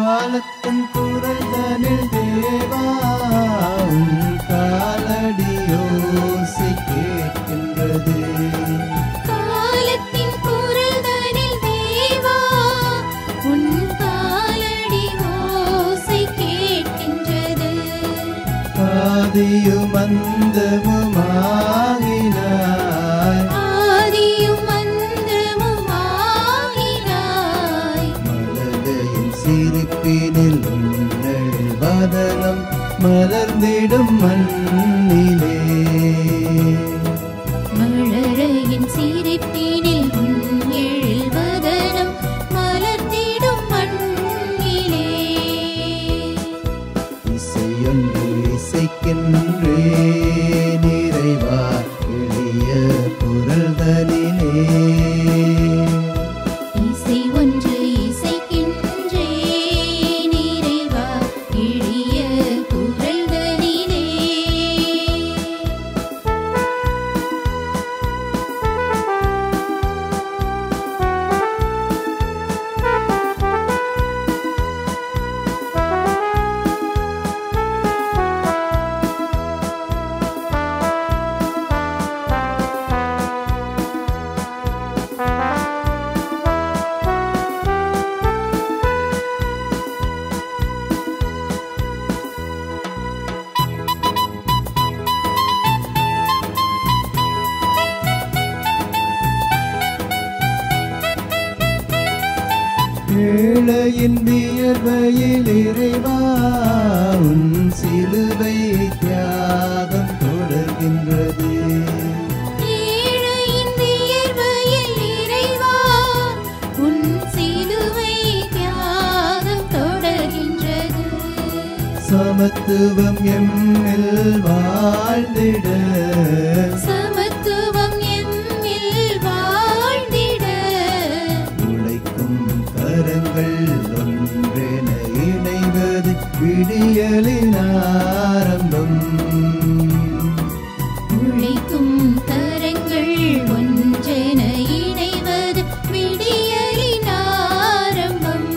காலத்தின் குரல் தனில் தேவா உன் காலடியோசை கேட்கின்றது காலத்தின் குரல்தனில் தேவா உன் காலடி ஓசை கேட்கின்றது ஆதியும் அந்தமுமாகினாய் ஆதியும் அந்தமுமாகினாய் மலகையின் சிரிப்பினில் உன்னழில் வதனம் மலர்ந்திடும் மண்ணிலே மழலையின் சிரிப்பினில் உன் எழுவதனம் மலர்ந்திடும் மண்ணிலே இசையொன்று இசைக்கின்றே நிறைவா எளிய குரல்தனிலே இசை ஒன்று இசைக்கின்றே நிறைவா எளிய குரல்தனிலே ஏழையின் வியர்வையில் இறைவா உன் சிலுவை தியாகம் தொடர்கின்றது ஏழையின் வியர்வையில் இறைவா உன் சிலுவை தியாகம் தொடர்கின்றது சமத்துவம் எம்மில் வாழ்ந்திட சமத்துவம் எம்மில் வாழ்ந்திட உழைக்கும் கரங்கள் ஒன்றென இணைவது விடியலின் ஆரம்பம் உழைக்கும் கரங்கள் ஒன்றென இணைவது விடியலின் ஆரம்பம்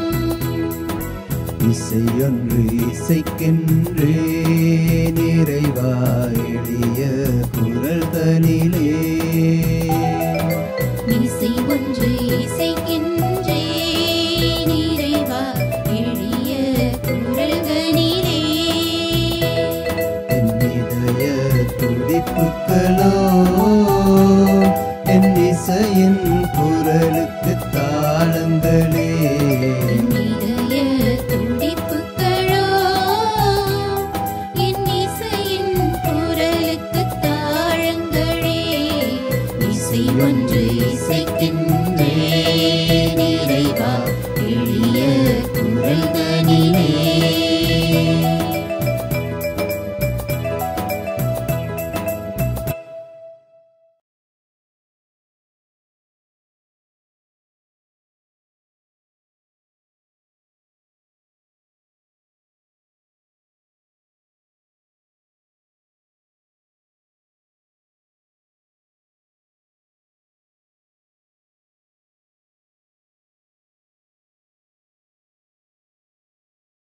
இசையொன்று இசைக்கின்றே நிறைவா எளிய குரல் தனிலே இசை ஒன்று இசைக்கின்றே நிறைவா எளிய குரல்களிலே என் இதய துடிப்புகளோ என் இசையின் குரலுக்கு தாளங்களே இதய துடிப்புகளோ என் இசையின் குரலுக்கு தாழங்களே இசை ஒன்று